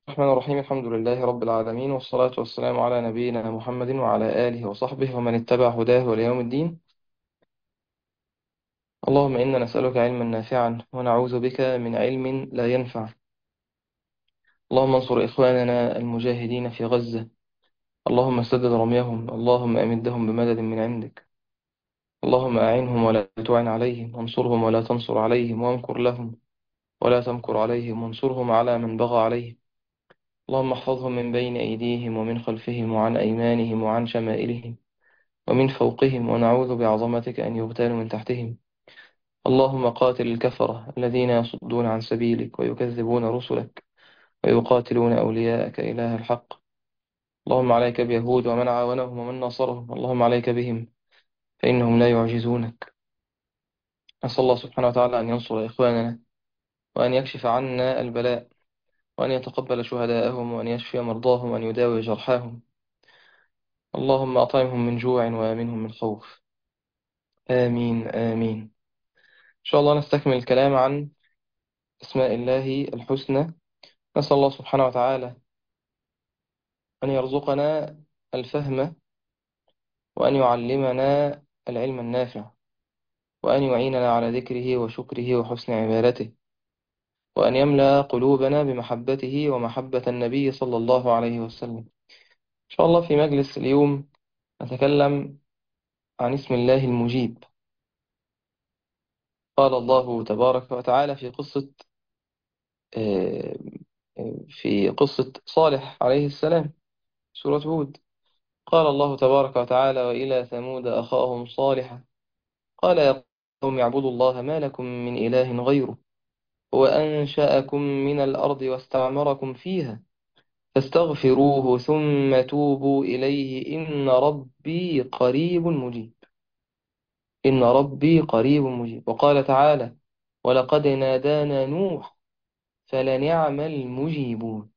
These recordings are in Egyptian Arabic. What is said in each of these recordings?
الرحمن الرحيم الحمد لله رب العالمين والصلاة والسلام على نبينا محمد وعلى آله وصحبه ومن اتبع هداه وليوم الدين اللهم إنا نسألك علما نافعا ونعوذ بك من علم لا ينفع اللهم انصر إخواننا المجاهدين في غزة اللهم سدد رميهم اللهم أمدهم بمدد من عندك اللهم أعنهم ولا تعن عليهم وانصرهم ولا تنصر عليهم وامكر لهم ولا تمكر عليهم وانصرهم على من بغى عليهم اللهم احفظهم من بين أيديهم ومن خلفهم وعن أيمانهم وعن شمائلهم ومن فوقهم ونعوذ بعظمتك أن يغتالوا من تحتهم اللهم قاتل الكفرة الذين يصدون عن سبيلك ويكذبون رسلك ويقاتلون أولياءك إله الحق اللهم عليك بيهود ومن عاونهم ومن نصرهم اللهم عليك بهم فإنهم لا يعجزونك أسأل الله سبحانه وتعالى أن ينصر إخواننا وأن يكشف عنا البلاء وأن يتقبل شهداءهم وأن يشفي مرضاهم وأن يداوي جرحاهم اللهم أطعمهم من جوع وآمنهم من خوف آمين آمين إن شاء الله نستكمل الكلام عن أسماء الله الحسنى نسأل الله سبحانه وتعالى أن يرزقنا الفهم وأن يعلمنا العلم النافع وأن يعيننا على ذكره وشكره وحسن عبادته وأن يملأ قلوبنا بمحبته ومحبة النبي صلى الله عليه وسلم إن شاء الله في مجلس اليوم نتكلم عن اسم الله المجيب قال الله تبارك وتعالى في قصة آه، آه، في قصة صالح عليه السلام سورة هود قال الله تبارك وتعالى وإلى ثمود أخاهم صالحا قال يا قوم اعبدوا الله ما لكم من إله غيره هو أنشأكم من الأرض واستعمركم فيها فاستغفروه ثم توبوا إليه إن ربي قريب مجيب إن ربي قريب مجيب وقال تعالى ولقد نادانا نوح فلنعم المجيبون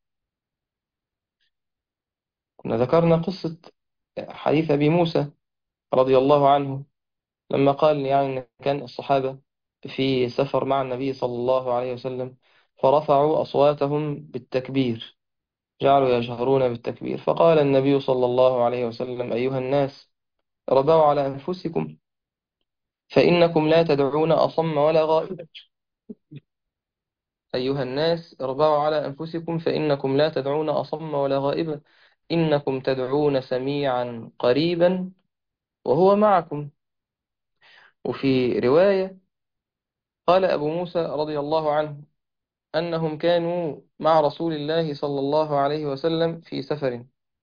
كنا ذكرنا قصة حديث أبي موسى رضي الله عنه لما قال يعني إن كان الصحابة في سفر مع النبي صلى الله عليه وسلم فرفعوا أصواتهم بالتكبير جعلوا يجهرون بالتكبير فقال النبي صلى الله عليه وسلم أيها الناس اربعوا على أنفسكم فإنكم لا تدعون أصم ولا غائبا أيها الناس اربعوا على أنفسكم فإنكم لا تدعون أصم ولا غائبا إنكم تدعون سميعا قريبا وهو معكم وفي رواية قال أبو موسى رضي الله عنه أنهم كانوا مع رسول الله صلى الله عليه وسلم في سفر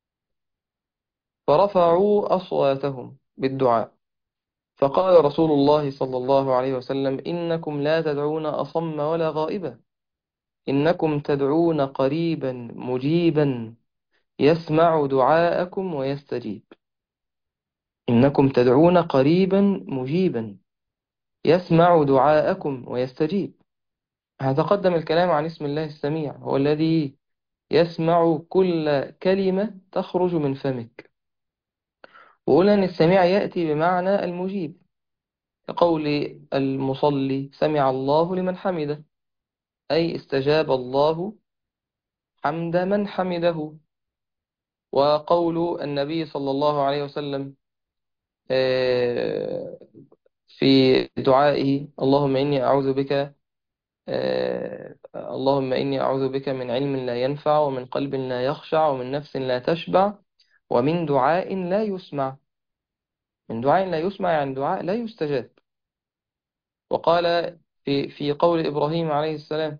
فرفعوا أصواتهم بالدعاء فقال رسول الله صلى الله عليه وسلم إنكم لا تدعون أصم ولا غائبا إنكم تدعون قريبا مجيبا يسمع دعاءكم ويستجيب إنكم تدعون قريبا مجيبا يسمع دعاءكم ويستجيب هتقدم الكلام عن اسم الله السميع هو الذي يسمع كل كلمة تخرج من فمك وقلنا أن السميع يأتي بمعنى المجيب كقول المصلي سمع الله لمن حمده أي استجاب الله حمد من حمده وقول النبي صلى الله عليه وسلم آه، في دعائه اللهم إني أعوذ بك آه، اللهم إني أعوذ بك من علم لا ينفع ومن قلب لا يخشع ومن نفس لا تشبع ومن دعاء لا يسمع من دعاء لا يسمع يعني دعاء لا يستجاب وقال في في قول إبراهيم عليه السلام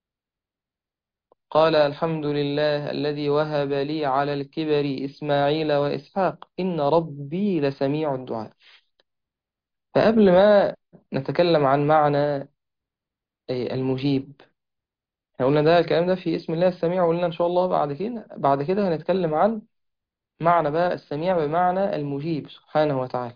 قال الحمد لله الذي وهب لي على الكبر إسماعيل وإسحاق إن ربي لسميع الدعاء فقبل ما نتكلم عن معنى آه، المجيب احنا قلنا ده الكلام ده في اسم الله السميع وقلنا إن شاء الله بعد كده بعد كده هنتكلم عن معنى بقى السميع بمعنى المجيب سبحانه وتعالى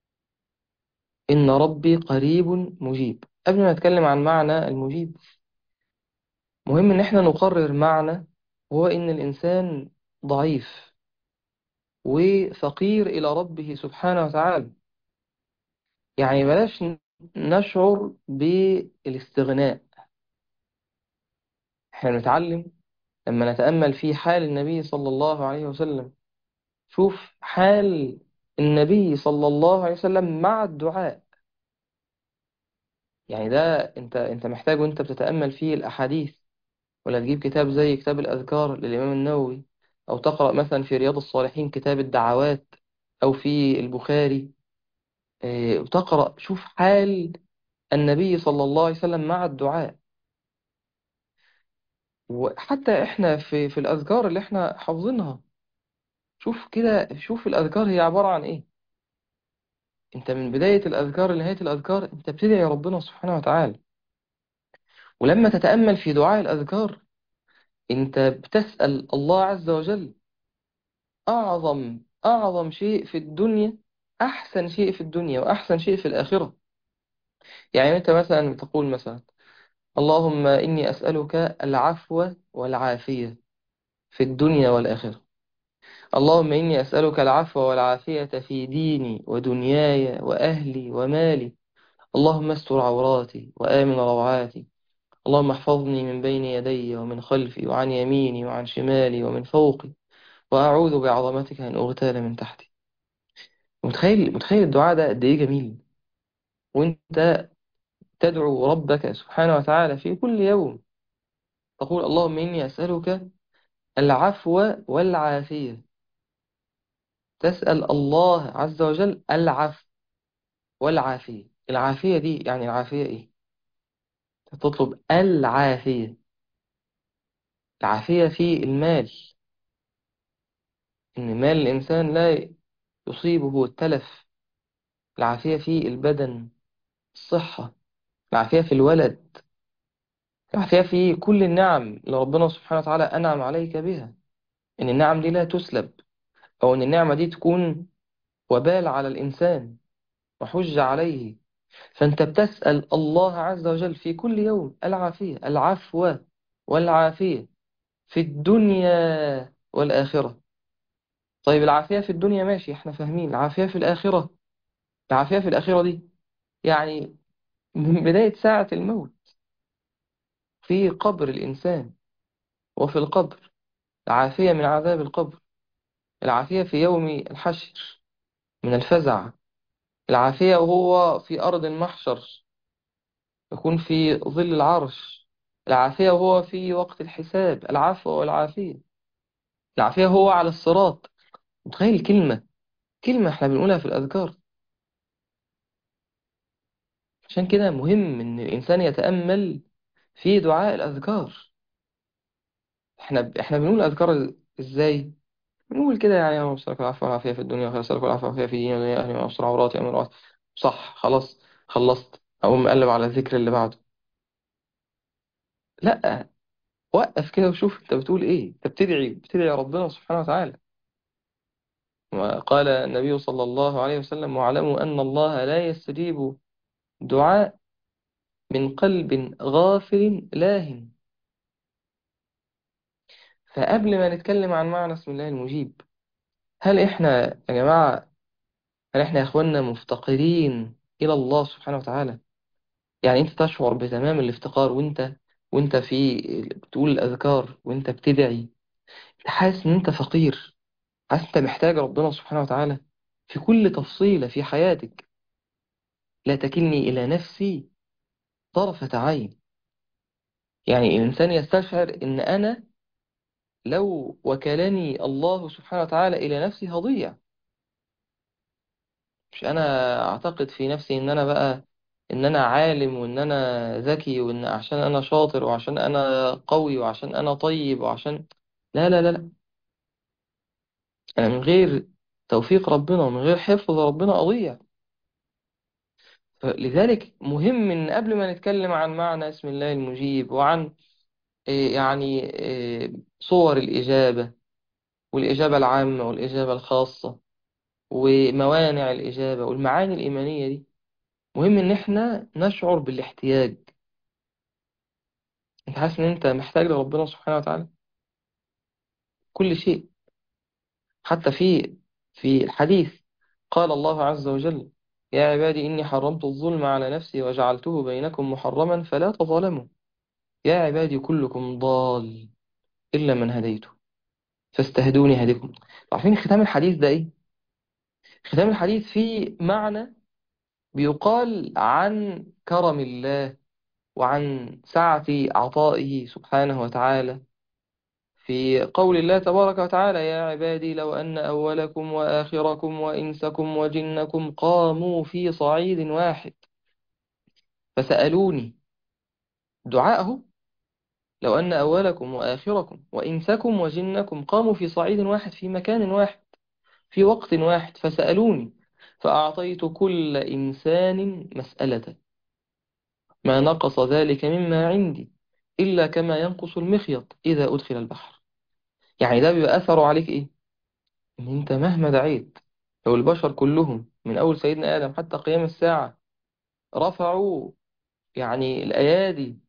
إن ربي قريب مجيب قبل ما نتكلم عن معنى المجيب مهم إن احنا نقرر معنى وهو إن الإنسان ضعيف وفقير إلى ربه سبحانه وتعالى يعني بلاش نشعر بالاستغناء احنا بنتعلم لما نتأمل في حال النبي صلى الله عليه وسلم شوف حال النبي صلى الله عليه وسلم مع الدعاء يعني ده انت انت محتاج وانت بتتأمل فيه الأحاديث ولا تجيب كتاب زي كتاب الأذكار للإمام النووي أو تقرأ مثلا في رياض الصالحين كتاب الدعوات أو في البخاري اه، وتقرأ شوف حال النبي صلى الله عليه وسلم مع الدعاء وحتى احنا في في الأذكار اللي احنا حافظينها شوف كده شوف الأذكار هي عبارة عن ايه انت من بداية الأذكار لنهاية الأذكار انت بتدعي ربنا سبحانه وتعالى ولما تتأمل في دعاء الأذكار انت بتسأل الله عز وجل أعظم أعظم شيء في الدنيا أحسن شيء في الدنيا وأحسن شيء في الآخرة يعني أنت مثلا تقول مثلا اللهم إني أسألك العفو والعافية في الدنيا والآخرة اللهم إني أسألك العفو والعافية في ديني ودنياي وأهلي ومالي اللهم استر عوراتي وآمن روعاتي اللهم احفظني من بين يدي ومن خلفي وعن يميني وعن شمالي ومن فوقي وأعوذ بعظمتك أن أغتال من تحتي متخيل متخيل الدعاء ده قد إيه جميل وأنت تدعو ربك سبحانه وتعالى في كل يوم تقول اللهم إني أسألك العفو والعافية تسأل الله عز وجل العفو والعافية العافية دي يعني العافية إيه؟ تطلب العافية العافية في المال إن مال الإنسان لا يصيبه التلف العافية في البدن الصحة العافية في الولد العافية في كل النعم اللي ربنا سبحانه وتعالى أنعم عليك بها إن النعم دي لا تسلب أو إن النعمة دي تكون وبال على الإنسان وحج عليه فأنت بتسأل الله عز وجل في كل يوم العافية العفو والعافية في الدنيا والآخرة طيب العافية في الدنيا ماشي احنا فاهمين العافية في الآخرة العافية في الآخرة دي يعني من بداية ساعة الموت في قبر الإنسان وفي القبر العافية من عذاب القبر العافية في يوم الحشر من الفزع العافية وهو في أرض المحشر يكون في ظل العرش العافية وهو في وقت الحساب العفو والعافية العافية هو على الصراط متخيل كلمة كلمة احنا بنقولها في الأذكار عشان كده مهم إن الإنسان يتأمل في دعاء الأذكار احنا احنا بنقول الأذكار إزاي بنقول كده يعني اللهم صل العفو والعافية في الدنيا وخير سألك العفو والعافية في ديني ودنيا أهلي وأستر عوراتي أمر عوراتي صح خلاص خلصت أقوم مقلب على الذكر اللي بعده لا وقف كده وشوف انت بتقول ايه انت بتدعي بتدعي ربنا سبحانه وتعالى وقال النبي صلى الله عليه وسلم واعلموا أن الله لا يستجيب دعاء من قلب غافل لاهٍ فقبل ما نتكلم عن معنى اسم الله المجيب هل احنا يا جماعة هل احنا يا اخوانا مفتقرين إلى الله سبحانه وتعالى يعني انت تشعر بتمام الافتقار وانت وانت في بتقول الأذكار وانت بتدعي انت حاسس ان انت فقير حاسس انت محتاج ربنا سبحانه وتعالى في كل تفصيلة في حياتك لا تكلني إلى نفسي طرفة عين يعني الإنسان يستشعر إن أنا لو وكلني الله سبحانه وتعالى إلى نفسي هضيع مش أنا أعتقد في نفسي إن أنا بقى إن أنا عالم وإن أنا ذكي وإن عشان أنا شاطر وعشان أنا قوي وعشان أنا طيب وعشان لا لا لا لا أنا من غير توفيق ربنا ومن غير حفظ ربنا أضيع لذلك مهم إن قبل ما نتكلم عن معنى اسم الله المجيب وعن إيه، يعني إيه، صور الإجابة والإجابة العامة والإجابة الخاصة وموانع الإجابة والمعاني الإيمانية دي مهم إن إحنا نشعر بالاحتياج أنت حاسس إن أنت محتاج لربنا سبحانه وتعالى كل شيء حتى في في الحديث قال الله عز وجل يا عبادي إني حرمت الظلم على نفسي وجعلته بينكم محرما فلا تظالموا يا عبادي كلكم ضال إلا من هديته فاستهدوني هديكم عارفين ختام الحديث ده إيه؟ ختام الحديث فيه معنى بيقال عن كرم الله وعن سعة عطائه سبحانه وتعالى في قول الله تبارك وتعالى يا عبادي لو أن أولكم وآخركم وإنسكم وجنكم قاموا في صعيد واحد فسألوني دعاءه لو أن أولكم وآخركم وإنسكم وجنكم قاموا في صعيد واحد في مكان واحد في وقت واحد فسألوني فأعطيت كل إنسان مسألة ما نقص ذلك مما عندي إلا كما ينقص المخيط إذا أدخل البحر يعني ده بيبقى أثره عليك إيه؟ إن أنت مهما دعيت لو البشر كلهم من أول سيدنا آدم حتى قيام الساعة رفعوا يعني الأيادي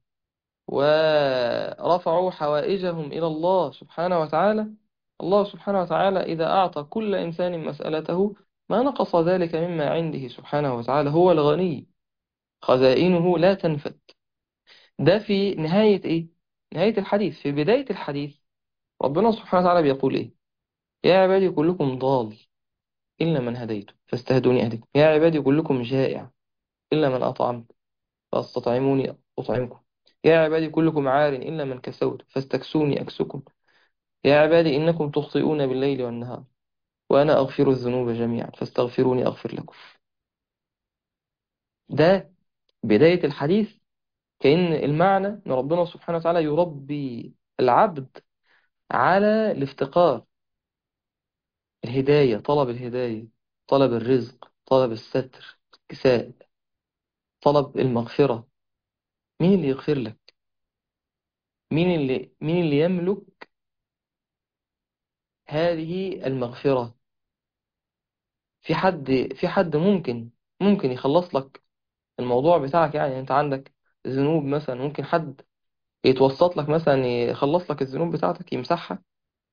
ورفعوا حوائجهم إلى الله سبحانه وتعالى الله سبحانه وتعالى إذا أعطى كل إنسان مسألته ما نقص ذلك مما عنده سبحانه وتعالى هو الغني خزائنه لا تنفد ده في نهاية إيه؟ نهاية الحديث في بداية الحديث ربنا سبحانه وتعالى بيقول إيه؟ يا عبادي كلكم ضال إلا من هديته فاستهدوني أهدكم يا عبادي كلكم جائع إلا من أطعمت فاستطعموني أطعمكم يا عبادي كلكم عار إلا من كسوت فاستكسوني أكسكم يا عبادي إنكم تخطئون بالليل والنهار وأنا أغفر الذنوب جميعا فاستغفروني أغفر لكم ده بداية الحديث كأن المعنى أن ربنا سبحانه وتعالى يربي العبد على الافتقار الهداية طلب الهداية طلب الرزق طلب الستر الكساء طلب المغفرة مين اللي يغفر لك مين اللي مين اللي يملك هذه المغفرة في حد في حد ممكن ممكن يخلص لك الموضوع بتاعك يعني انت عندك ذنوب مثلا ممكن حد يتوسط لك مثلا يخلص لك الذنوب بتاعتك يمسحها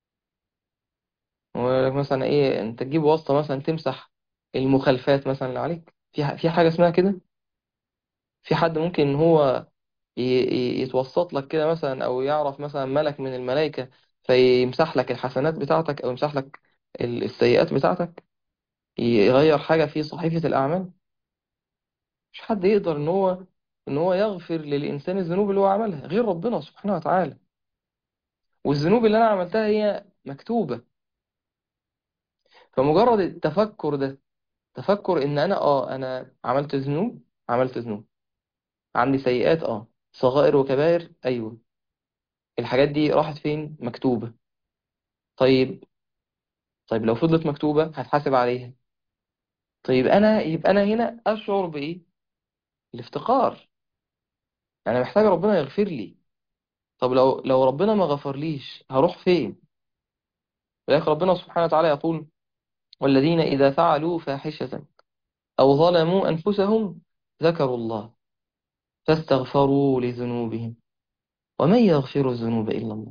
ويقول لك مثلا ايه انت تجيب واسطة مثلا تمسح المخالفات مثلا اللي عليك في ح- في حاجة اسمها كده في حد ممكن ان هو ي- ي- يتوسط لك كده مثلا او يعرف مثلا ملك من الملائكة فيمسح لك الحسنات بتاعتك او يمسح لك ال- السيئات بتاعتك يغير حاجة في صحيفة الأعمال مش حد يقدر ان هو ان هو يغفر للإنسان الذنوب اللي هو عملها غير ربنا سبحانه وتعالى والذنوب اللي أنا عملتها هي مكتوبة فمجرد التفكر ده تفكر ان انا اه انا عملت ذنوب عملت ذنوب عندي سيئات اه صغائر وكبائر ايوه الحاجات دي راحت فين مكتوبة طيب طيب لو فضلت مكتوبة هتحاسب عليها طيب انا يبقى انا هنا اشعر بايه الافتقار انا محتاج ربنا يغفر لي طب لو لو ربنا ما غفرليش هروح فين ولكن ربنا سبحانه وتعالى يقول والذين إذا فعلوا فاحشة أو ظلموا أنفسهم ذكروا الله فاستغفروا لذنوبهم ومن يغفر الذنوب إلا الله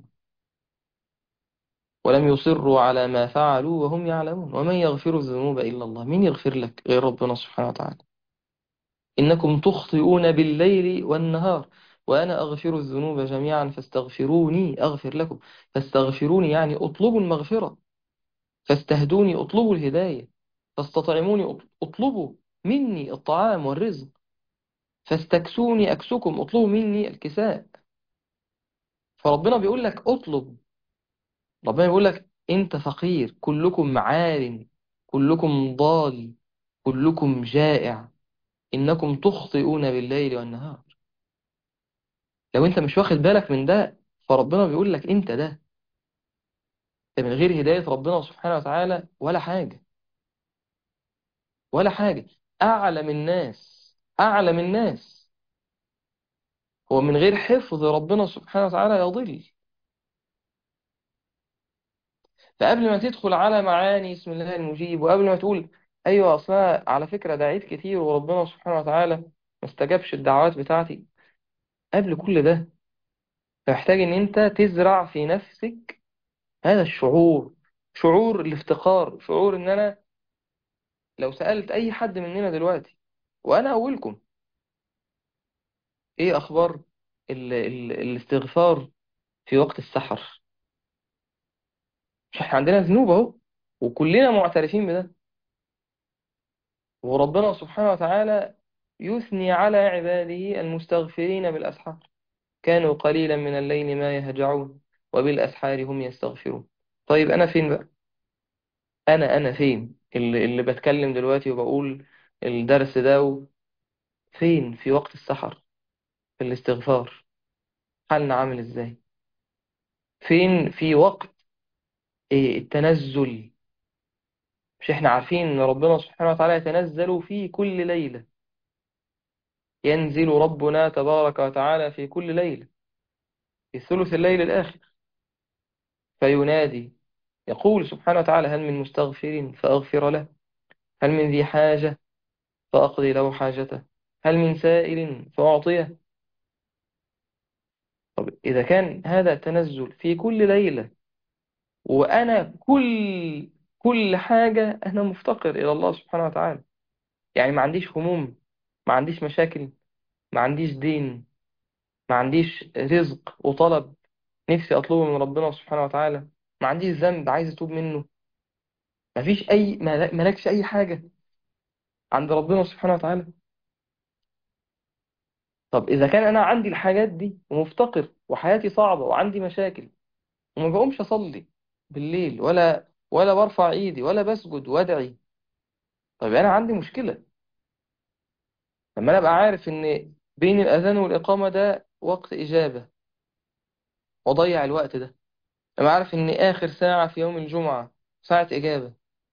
ولم يصروا على ما فعلوا وهم يعلمون ومن يغفر الذنوب إلا الله مين يغفر لك غير ربنا سبحانه وتعالى إنكم تخطئون بالليل والنهار وأنا أغفر الذنوب جميعا فاستغفروني أغفر لكم فاستغفروني يعني اطلبوا المغفرة فاستهدوني اطلبوا الهداية فاستطعموني اطلبوا مني الطعام والرزق فاستكسوني أكسكم اطلبوا مني الكساء فربنا بيقول لك اطلب ربنا بيقول لك انت فقير كلكم عار كلكم ضال كلكم جائع انكم تخطئون بالليل والنهار لو انت مش واخد بالك من ده فربنا بيقول لك انت ده انت من غير هداية ربنا سبحانه وتعالى ولا حاجة ولا حاجة اعلم الناس اعلم الناس هو من غير حفظ ربنا سبحانه وتعالى يضل فقبل ما تدخل على معاني اسم الله المجيب وقبل ما تقول ايوه اصلا على فكرة دعيت كتير وربنا سبحانه وتعالى ما استجابش الدعوات بتاعتي قبل كل ده محتاج ان انت تزرع في نفسك هذا الشعور شعور الافتقار شعور ان انا لو سألت اي حد مننا دلوقتي وانا اولكم ايه اخبار ال ال الاستغفار في وقت السحر احنا عندنا ذنوب اهو وكلنا معترفين بده وربنا سبحانه وتعالى يثني على عباده المستغفرين بالأسحار كانوا قليلا من الليل ما يهجعون وبالأسحار هم يستغفرون طيب أنا فين بقى أنا أنا فين اللي, اللي بتكلم دلوقتي وبقول الدرس ده و- فين في وقت السحر في الاستغفار حالنا عامل إزاي فين في وقت إيه، التنزل مش احنا عارفين ان ربنا سبحانه وتعالى يتنزل في كل ليلة ينزل ربنا تبارك وتعالى في كل ليلة في ثلث الليل الآخر فينادي يقول سبحانه وتعالى هل من مستغفر فأغفر له هل من ذي حاجة فأقضي له حاجته هل من سائل فأعطيه طب إذا كان هذا التنزل في كل ليلة وأنا كل كل حاجة أنا مفتقر إلى الله سبحانه وتعالى يعني ما عنديش هموم ما عنديش مشاكل ما عنديش دين ما عنديش رزق وطلب نفسي أطلبه من ربنا سبحانه وتعالى ما عنديش ذنب عايز أتوب منه ما فيش أي ما مالكش أي حاجة عند ربنا سبحانه وتعالى طب إذا كان أنا عندي الحاجات دي ومفتقر وحياتي صعبة وعندي مشاكل وما بقومش أصلي بالليل ولا ولا برفع إيدي ولا بسجد وأدعي طب أنا عندي مشكلة لما أنا أبقى عارف إن بين الأذان والإقامة ده وقت إجابة وأضيع الوقت ده لما عارف إن آخر ساعة في يوم الجمعة ساعة إجابة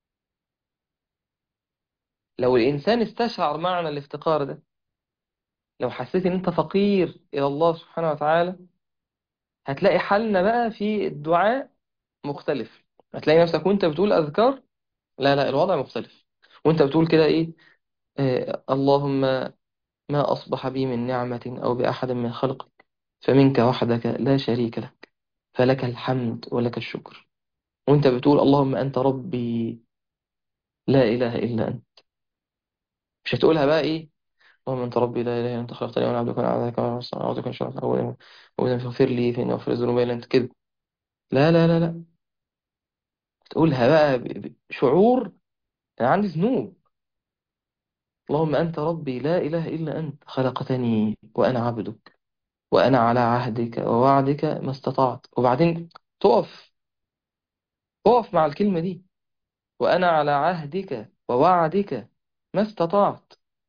لو الإنسان استشعر معنى الافتقار ده لو حسيت إن أنت فقير إلى الله سبحانه وتعالى هتلاقي حالنا بقى في الدعاء مختلف هتلاقي نفسك وأنت بتقول أذكار لا لا الوضع مختلف وأنت بتقول كده إيه آه اللهم ما أصبح بي من نعمة أو بأحد من خلقك فمنك وحدك لا شريك لك فلك الحمد ولك الشكر وأنت بتقول اللهم أنت ربي لا إله إلا أنت مش هتقولها بقى إيه اللهم أنت ربي لا إله إلا أنت خلقتني وأنا عبدك وأنا عبدك وأنا أعوذ من شر أول وإذا فاغفر لي فإني أغفر الذنوب إلا أنت كده لا لا لا لا تقولها بقى ب- ب- شعور أنا عندي ذنوب اللهم أنت ربي لا إله إلا أنت خلقتني وأنا عبدك وأنا على عهدك ووعدك ما استطعت وبعدين تقف تقف مع الكلمة دي وأنا على عهدك ووعدك ما استطعت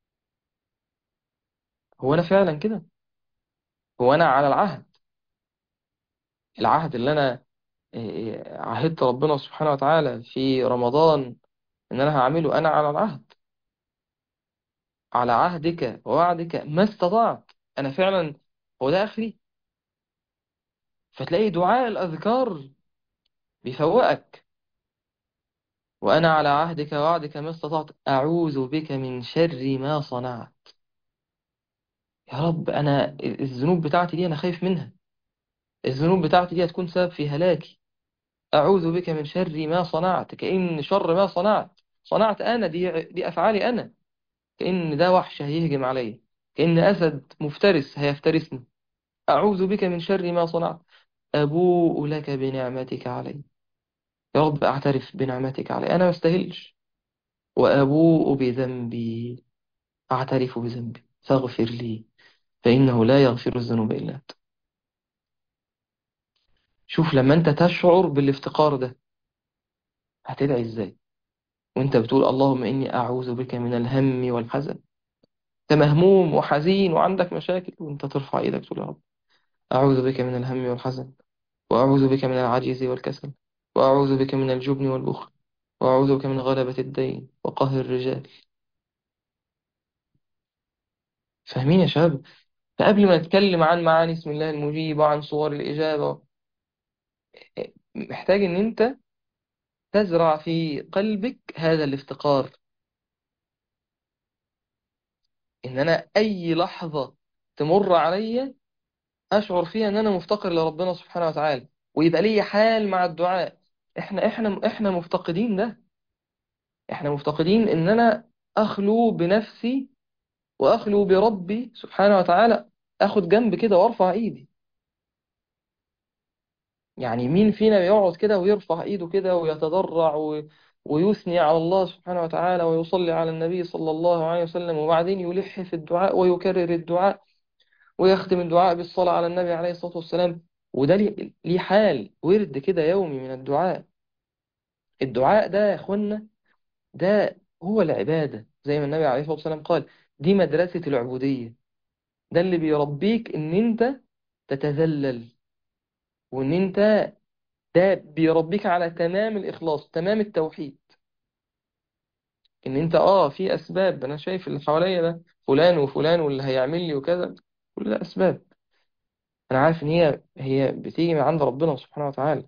هو أنا فعلا كده هو أنا على العهد العهد اللي أنا إيه، عهدت ربنا سبحانه وتعالى في رمضان إن أنا هعمله أنا على العهد على عهدك ووعدك ما استطعت أنا فعلا هو ده آخري فتلاقي دعاء الأذكار بيفوقك وأنا على عهدك ووعدك ما استطعت أعوذ بك من شر ما صنعت يا رب أنا الذنوب بتاعتي دي أنا خايف منها الذنوب بتاعتي دي هتكون سبب في هلاكي أعوذ بك من شر ما صنعت كأن شر ما صنعت صنعت أنا دي دي أفعالي أنا كأن ده وحش هيهجم عليا كأن أسد مفترس هيفترسني أعوذ بك من شر ما صنعت أبوء لك بنعمتك علي يا رب أعترف بنعمتك علي أنا ما استاهلش وأبوء بذنبي أعترف بذنبي فاغفر لي فإنه لا يغفر الذنوب إلا أنت شوف لما أنت تشعر بالافتقار ده هتدعي إزاي وأنت بتقول اللهم إني أعوذ بك من الهم والحزن أنت مهموم وحزين وعندك مشاكل وأنت ترفع إيدك تقول يا رب أعوذ بك من الهم والحزن وأعوذ بك من العجز والكسل وأعوذ بك من الجبن والبخل وأعوذ بك من غلبة الدين وقهر الرجال فاهمين يا شباب فقبل ما نتكلم عن معاني اسم الله المجيب وعن صور الإجابة محتاج إن أنت تزرع في قلبك هذا الافتقار إن أنا أي لحظة تمر عليا أشعر فيها إن أنا مفتقر لربنا سبحانه وتعالى ويبقى لي حال مع الدعاء إحنا إحنا إحنا مفتقدين ده إحنا مفتقدين إن أنا أخلو بنفسي وأخلو بربي سبحانه وتعالى أخد جنب كده وأرفع إيدي يعني مين فينا بيقعد كده ويرفع ايده كده ويتضرع و... ويثني على الله سبحانه وتعالى ويصلي على النبي صلى الله عليه وسلم وبعدين يلح في الدعاء ويكرر الدعاء ويختم الدعاء بالصلاة على النبي عليه الصلاة والسلام وده ليه ليه حال ورد كده يومي من الدعاء الدعاء ده يا اخوانا ده هو العبادة زي ما النبي عليه الصلاة والسلام قال دي مدرسة العبودية ده اللي بيربيك ان انت تتذلل وان انت ده بيربيك على تمام الإخلاص تمام التوحيد إن أنت آه في أسباب أنا شايف اللي حواليا ده فلان وفلان واللي هيعمل لي وكذا كل ده أسباب أنا عارف إن هي هي بتيجي من عند ربنا سبحانه وتعالى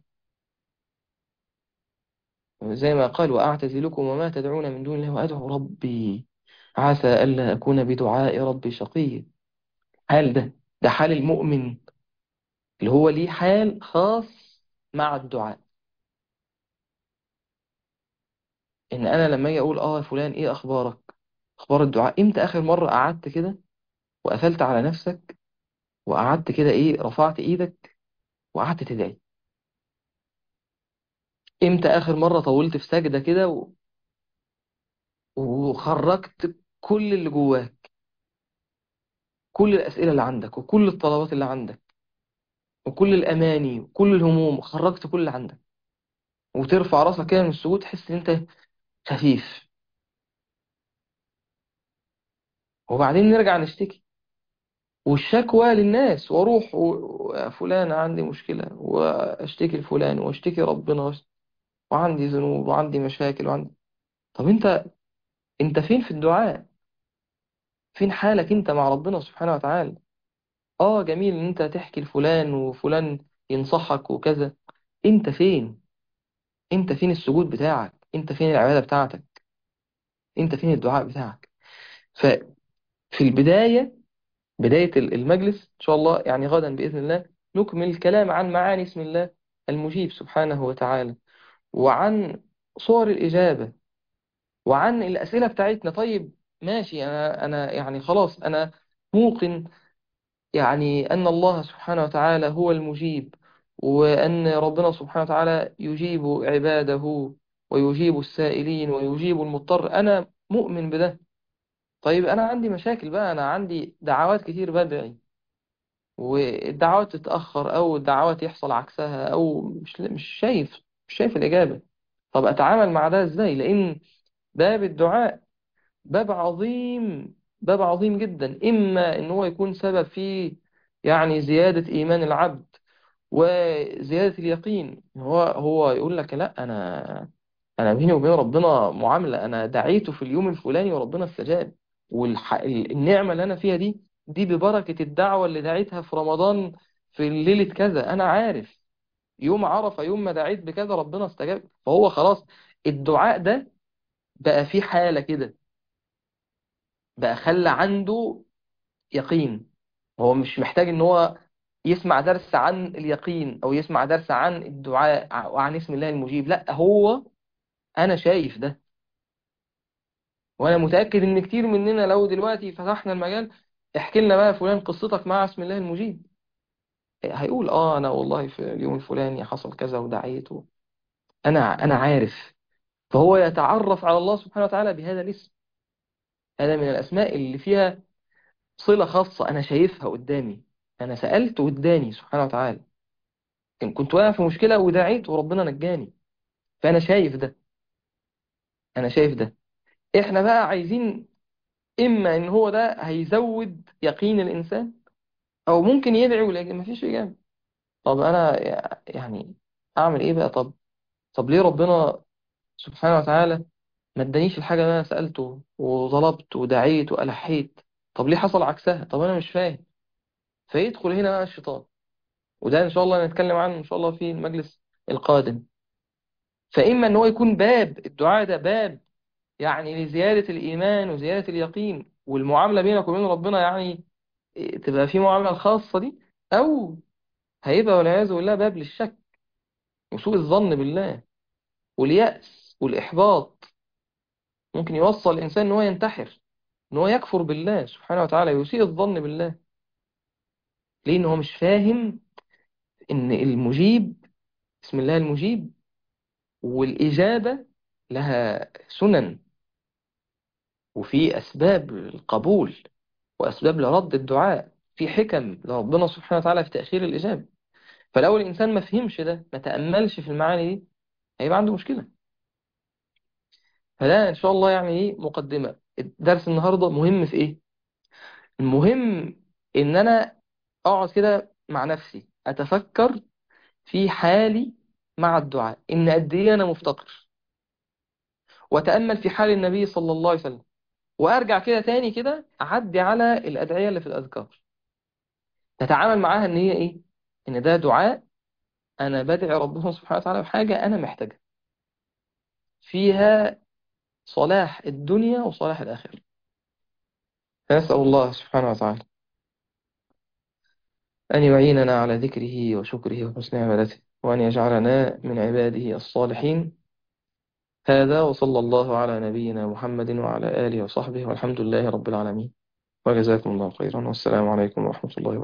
زي ما قال وأعتزلكم وما تدعون من دون الله وأدعو ربي عسى ألا أكون بدعاء ربي شقي حال ده ده حال المؤمن اللي هو ليه حال خاص مع الدعاء إن أنا لما أجي أقول آه يا فلان إيه أخبارك أخبار الدعاء إمتى آخر مرة قعدت كده وقفلت على نفسك وقعدت كده ايه رفعت ايدك وقعدت تدعي امتى اخر مرة طولت في سجدة كده و... وخرجت كل اللي جواك كل الاسئلة اللي عندك وكل الطلبات اللي عندك وكل الاماني وكل الهموم خرجت كل اللي عندك وترفع راسك كده من السجود تحس ان انت خفيف وبعدين نرجع نشتكي والشكوى للناس واروح و... و- فلان عندي مشكلة واشتكي لفلان واشتكي ربنا وأشت- وعندي ذنوب وعندي مشاكل وعندي طب انت انت فين في الدعاء فين حالك انت مع ربنا سبحانه وتعالى اه جميل ان انت تحكي لفلان وفلان ينصحك وكذا انت فين انت فين السجود بتاعك انت فين العبادة بتاعتك انت فين الدعاء بتاعك ففي البداية بداية المجلس ان شاء الله يعني غدا بإذن الله نكمل الكلام عن معاني اسم الله المجيب سبحانه وتعالى وعن صور الإجابة وعن الأسئلة بتاعتنا طيب ماشي أنا أنا يعني خلاص أنا موقن يعني أن الله سبحانه وتعالى هو المجيب وأن ربنا سبحانه وتعالى يجيب عباده ويجيب السائلين ويجيب المضطر أنا مؤمن بده طيب أنا عندي مشاكل بقى أنا عندي دعوات كتير بدعي والدعوات تتأخر أو الدعوات يحصل عكسها أو مش مش شايف مش شايف الإجابة طب أتعامل مع ده إزاي لأن باب الدعاء باب عظيم باب عظيم جدا إما إن هو يكون سبب في يعني زيادة إيمان العبد وزيادة اليقين هو هو يقول لك لا أنا أنا بيني وبين ربنا معاملة أنا دعيته في اليوم الفلاني وربنا استجاب والنعمة اللي أنا فيها دي دي ببركة الدعوة اللي دعيتها في رمضان في ليلة كذا أنا عارف يوم عرفة يوم ما دعيت بكذا ربنا استجاب فهو خلاص الدعاء ده بقى في حالة كده بقى خلى عنده يقين هو مش محتاج ان هو يسمع درس عن اليقين او يسمع درس عن الدعاء وعن اسم الله المجيب لا هو انا شايف ده وانا متأكد ان كتير مننا لو دلوقتي فتحنا المجال احكي لنا بقى فلان قصتك مع اسم الله المجيب هيقول اه انا والله في اليوم الفلاني حصل كذا ودعيت و- انا انا عارف فهو يتعرف على الله سبحانه وتعالى بهذا الاسم هذا من الاسماء اللي فيها صلة خاصة انا شايفها قدامي انا سألت قدامي سبحانه وتعالى إن كنت واقع في مشكلة ودعيت وربنا نجاني فأنا شايف ده أنا شايف ده إحنا بقى عايزين إما إن هو ده هيزود يقين الإنسان أو ممكن يدعي ولكن مفيش إجابة طب أنا يعني أعمل إيه بقى طب طب ليه ربنا سبحانه وتعالى ما ادانيش الحاجة اللي أنا سألته وطلبت ودعيت وألحيت طب ليه حصل عكسها طب أنا مش فاهم فيدخل هنا بقى الشيطان وده إن شاء الله نتكلم عنه إن شاء الله في المجلس القادم فإما إن هو يكون باب الدعاء ده باب يعني لزيادة الإيمان وزيادة اليقين والمعاملة بينك وبين ربنا يعني تبقى في معاملة الخاصة دي أو هيبقى والعياذ بالله باب للشك وسوء الظن بالله واليأس والإحباط ممكن يوصل الإنسان إن هو ينتحر إن هو يكفر بالله سبحانه وتعالى يسيء الظن بالله ليه إن هو مش فاهم إن المجيب بسم الله المجيب والإجابة لها سنن وفي أسباب القبول وأسباب لرد الدعاء في حكم لربنا سبحانه وتعالى في تأخير الإجابة فلو الإنسان ما فهمش ده ما تأملش في المعاني دي هيبقى عنده مشكلة فده إن شاء الله يعني إيه مقدمة الدرس النهاردة مهم في إيه؟ المهم إن أنا أقعد كده مع نفسي أتفكر في حالي مع الدعاء إن قد إيه أنا مفتقر وأتأمل في حال النبي صلى الله عليه وسلم وأرجع كده تاني كده أعدي على الأدعية اللي في الأذكار تتعامل معاها إن هي إيه؟ إن ده دعاء أنا بدعي ربنا سبحانه وتعالى بحاجة أنا محتاجها فيها صلاح الدنيا وصلاح الآخرة فنسأل الله سبحانه وتعالى أن يعيننا على ذكره وشكره وحسن عبادته وأن يجعلنا من عباده الصالحين هذا وصلى الله على نبينا محمد وعلى آله وصحبه والحمد لله رب العالمين وجزاكم الله خيرا والسلام عليكم ورحمة الله وبركاته